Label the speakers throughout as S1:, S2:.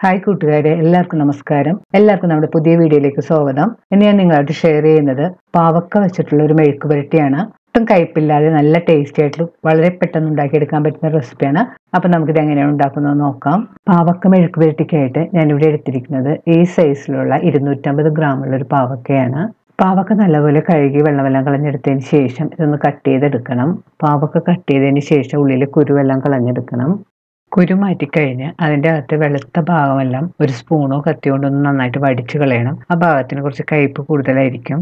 S1: hi കൂട്ടുകാരെ എല്ലാവർക്കും നമസ്കാരം എല്ലാവർക്കും നമ്മുടെ പുതിയ വീഡിയോയിലേക്ക് സ്വാഗതം ഇന്ന് ഞാൻ നിങ്ങളായിട്ട് ഷെയർ ചെയ്യുന്നത് പാവക്ക വെച്ചിട്ടുള്ള ഒരു മെഴുക്ക് പുരട്ടിയാണ് ഒട്ടും കയ്പില്ലാതെ നല്ല ടേസ്റ്റി ആയിട്ടുള്ള വളരെ പെട്ടെന്ന് ഉണ്ടാക്കിയെടുക്കാൻ പറ്റുന്ന റെസിപ്പിയാണ് അപ്പൊ നമുക്കിത് എങ്ങനെയാണ് ഉണ്ടാക്കുന്നത് നോക്കാം പാവക്ക മെഴുക്ക് പുരട്ടിക്കായിട്ട് ഞാനിവിടെ എടുത്തിരിക്കുന്നത് ഈ സൈസിലുള്ള ഇരുന്നൂറ്റമ്പത് ഗ്രാമുള്ള ഒരു പാവക്കയാണ് പാവക്ക നല്ലപോലെ കഴുകി വെള്ളമെല്ലാം കളഞ്ഞെടുത്തതിന് ശേഷം ഇതൊന്ന് കട്ട് ചെയ്തെടുക്കണം പാവക്ക കട്ട് ചെയ്തതിന് ശേഷം ഉള്ളിലെ കുരുവെല്ലാം കളഞ്ഞെടുക്കണം കുരു മാറ്റിക്കഴിഞ്ഞ് അതിൻ്റെ അകത്ത് വെളുത്ത ഭാഗമെല്ലാം ഒരു സ്പൂണോ കത്തിയോ കൊണ്ടൊന്ന് നന്നായിട്ട് വടിച്ചു കളയണം ആ ഭാഗത്തിന് കുറച്ച് കയ്പ്പ് കൂടുതലായിരിക്കും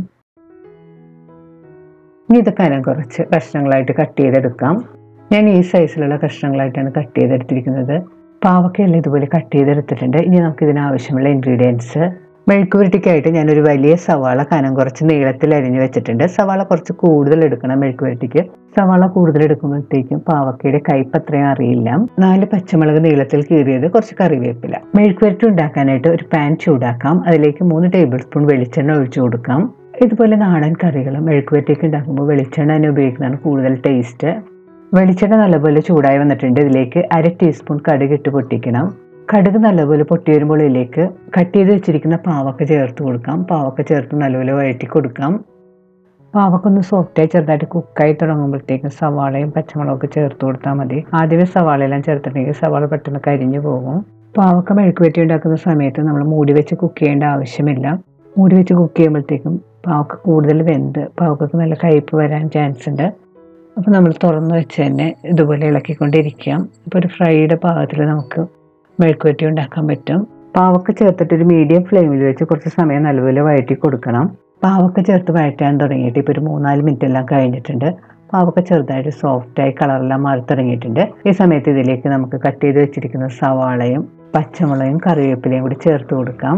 S1: ഇനി ഇത് കനം കുറച്ച് കഷ്ണങ്ങളായിട്ട് കട്ട് ചെയ്തെടുക്കാം ഞാൻ ഈ സൈസിലുള്ള കഷ്ണങ്ങളായിട്ടാണ് കട്ട് ചെയ്തെടുത്തിരിക്കുന്നത് പാവക്കയെല്ലാം ഇതുപോലെ കട്ട് ചെയ്തെടുത്തിട്ടുണ്ട് ഇനി നമുക്ക് ഇതിനാവശ്യമുള്ള ഇൻഗ്രീഡിയൻസ് മെഴുക്കുപുരട്ടിക്കായിട്ട് ഞാനൊരു വലിയ സവാള കനം കുറച്ച് നീളത്തിൽ അരിഞ്ഞു വെച്ചിട്ടുണ്ട് സവാള കുറച്ച് കൂടുതൽ എടുക്കണം മെഴുക്കുപുരട്ടിക്ക് സവാള കൂടുതൽ എടുക്കുമ്പോഴത്തേക്കും പാവക്കയുടെ കയ്പ് അത്രയും അറിയില്ല നാല് പച്ചമുളക് നീളത്തിൽ കീറിയത് കുറച്ച് കറിവേപ്പില മെഴുക്കുപുരട്ടി ഉണ്ടാക്കാനായിട്ട് ഒരു പാൻ ചൂടാക്കാം അതിലേക്ക് മൂന്ന് ടേബിൾ സ്പൂൺ വെളിച്ചെണ്ണ ഒഴിച്ചു കൊടുക്കാം ഇതുപോലെ നാടൻ കറികളും മെഴുക്കുപുരട്ടിയൊക്കെ ഉണ്ടാക്കുമ്പോൾ വെളിച്ചെണ്ണ തന്നെ ഉപയോഗിക്കുന്നതാണ് കൂടുതൽ ടേസ്റ്റ് വെളിച്ചെണ്ണ നല്ലപോലെ ചൂടായി വന്നിട്ടുണ്ട് ഇതിലേക്ക് അര ടീസ്പൂൺ കടുക് ഇട്ട് പൊട്ടിക്കണം കടുക് നല്ലപോലെ പൊട്ടി വരുമ്പോൾ ഇതിലേക്ക് കട്ട് ചെയ്ത് വെച്ചിരിക്കുന്ന പാവക്ക ചേർത്ത് കൊടുക്കാം പാവക്ക ചേർത്ത് നല്ലപോലെ വഴറ്റി കൊടുക്കാം പാവക്ക ഒന്ന് സോഫ്റ്റായി ചെറുതായിട്ട് കുക്കായി തുടങ്ങുമ്പോഴത്തേക്കും സവാളയും പച്ചമുളകൊക്കെ ചേർത്ത് കൊടുത്താൽ മതി ആദ്യമേ സവാളയെല്ലാം ചേർത്തിട്ടുണ്ടെങ്കിൽ സവാള പെട്ടെന്ന് കരിഞ്ഞു പോകും പാവക്ക മെഴുക്ക് വെറ്റി ഉണ്ടാക്കുന്ന സമയത്ത് നമ്മൾ മൂടി വെച്ച് കുക്ക് ചെയ്യേണ്ട ആവശ്യമില്ല മൂടി വെച്ച് കുക്ക് ചെയ്യുമ്പോഴത്തേക്കും പാവക്ക കൂടുതൽ വെന്ത് പാവക്കക്ക് നല്ല കയ്പ്പ് വരാൻ ചാൻസ് ഉണ്ട് അപ്പോൾ നമ്മൾ തുറന്ന് വെച്ച് തന്നെ ഇതുപോലെ ഇളക്കിക്കൊണ്ടിരിക്കാം ഇപ്പോൾ ഒരു ഫ്രൈഡ് പാകത്തിൽ നമുക്ക് മെഴുക്കുവരട്ടി ഉണ്ടാക്കാൻ പറ്റും പാവക്ക ചേർത്തിട്ട് ഒരു മീഡിയം ഫ്ലെയിമിൽ വെച്ച് കുറച്ച് സമയം നല്ലപോലെ വഴറ്റി കൊടുക്കണം പാവക്ക ചേർത്ത് വഴറ്റാൻ തുടങ്ങിയിട്ട് ഇപ്പോൾ ഒരു മൂന്നാല് മിനിറ്റ് എല്ലാം കഴിഞ്ഞിട്ടുണ്ട് പാവക്ക ചെറുതായിട്ട് സോഫ്റ്റായി കളറെല്ലാം മാറി തുടങ്ങിയിട്ടുണ്ട് ഈ സമയത്ത് ഇതിലേക്ക് നമുക്ക് കട്ട് ചെയ്ത് വെച്ചിരിക്കുന്ന സവാളയും പച്ചമുളകും കറിവേപ്പിലയും കൂടി ചേർത്ത് കൊടുക്കാം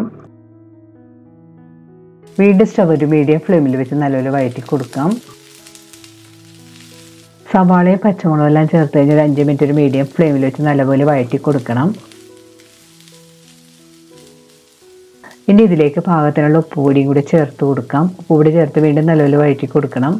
S1: വീണ്ടും സ്റ്റവ് ഒരു മീഡിയം ഫ്ലെയിമിൽ വെച്ച് നല്ലപോലെ വഴറ്റി കൊടുക്കാം സവാളയും പച്ചമുളകും എല്ലാം ചേർത്ത് കഴിഞ്ഞ് ഒരു അഞ്ച് മിനിറ്റ് ഒരു മീഡിയം ഫ്ലെയിമിൽ വെച്ച് നല്ലപോലെ വഴറ്റി കൊടുക്കണം ഇനി ഇതിലേക്ക് പാകത്തിനുള്ള ഉപ്പുപൊടിയും കൂടി ചേർത്ത് കൊടുക്കാം ഉപ്പുപൊടി ചേർത്ത് വീണ്ടും നല്ലപോലെ വഴറ്റി കൊടുക്കണം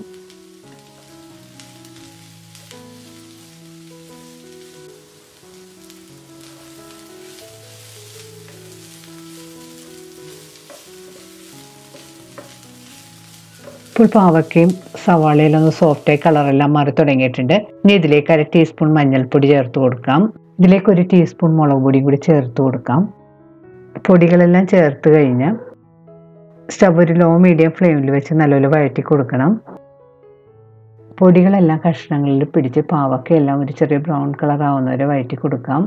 S1: ഇപ്പോൾ പാവക്കയും സവാളയിലും ഒന്ന് സോഫ്റ്റായി കളറെല്ലാം മാറി തുടങ്ങിയിട്ടുണ്ട് ഇനി ഇതിലേക്ക് അര ടീസ്പൂൺ മഞ്ഞൾപ്പൊടി ചേർത്ത് കൊടുക്കാം ഇതിലേക്ക് ഒരു ടീസ്പൂൺ മുളക് പൊടിയും കൂടി ചേർത്ത് കൊടുക്കാം പൊടികളെല്ലാം ചേർത്ത് കഴിഞ്ഞ് സ്റ്റവ് ഒരു ലോ മീഡിയം ഫ്ലെയിമിൽ വെച്ച് നല്ലപോലെ വഴറ്റി കൊടുക്കണം പൊടികളെല്ലാം കഷ്ണങ്ങളിൽ പിടിച്ച് പാവക്കയെല്ലാം ഒരു ചെറിയ ബ്രൗൺ കളർ ആവുന്നവരെ വഴറ്റി കൊടുക്കാം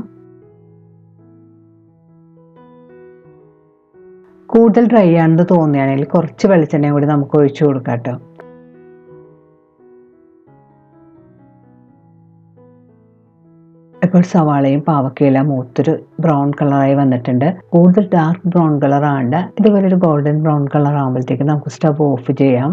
S1: കൂടുതൽ ഡ്രൈ ആണെന്ന് തോന്നുകയാണെങ്കിൽ കുറച്ച് വെളിച്ചെണ്ണയും കൂടി നമുക്ക് ഒഴിച്ചു കൊടുക്കാം കേട്ടോ ഇപ്പോൾ സവാളയും പാവക്കയെല്ലാം മൂത്തൊരു ബ്രൗൺ കളറായി വന്നിട്ടുണ്ട് കൂടുതൽ ഡാർക്ക് ബ്രൗൺ കളർ ആണ്ട് ഇതുപോലെ ഒരു ഗോൾഡൻ ബ്രൗൺ കളർ ആകുമ്പോഴത്തേക്ക് നമുക്ക് സ്റ്റവ് ഓഫ് ചെയ്യാം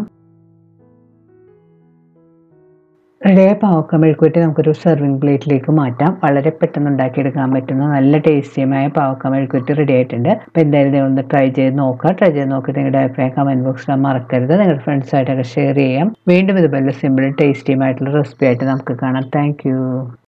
S1: റെഡിയായ പാവക്ക മെഴുക്കുവറ്റി നമുക്കൊരു സെർവിങ് പ്ലേറ്റിലേക്ക് മാറ്റാം വളരെ പെട്ടെന്ന് ഉണ്ടാക്കിയെടുക്കാൻ പറ്റുന്ന നല്ല ടേസ്റ്റിയുമായ പാവക്ക മെഴുക്കുവറ്റി റെഡി ആയിട്ടുണ്ട് അപ്പോൾ എന്തായാലും നിങ്ങൾ ഒന്ന് ട്രൈ ചെയ്ത് നോക്കുക ട്രൈ ചെയ്ത് നോക്കിയിട്ട് നിങ്ങളുടെ അഭിപ്രായം കമൻറ്റ് ബോക്സിൽ മറക്കരുത് നിങ്ങളുടെ ഫ്രണ്ട്സായിട്ടൊക്കെ ഷെയർ ചെയ്യാം വീണ്ടും ഇതുപോലെ സിമ്പിളും ടേസ്റ്റിയുമായിട്ടുള്ള റെസിപ്പി ആയിട്ട് നമുക്ക് കാണാം താങ്ക്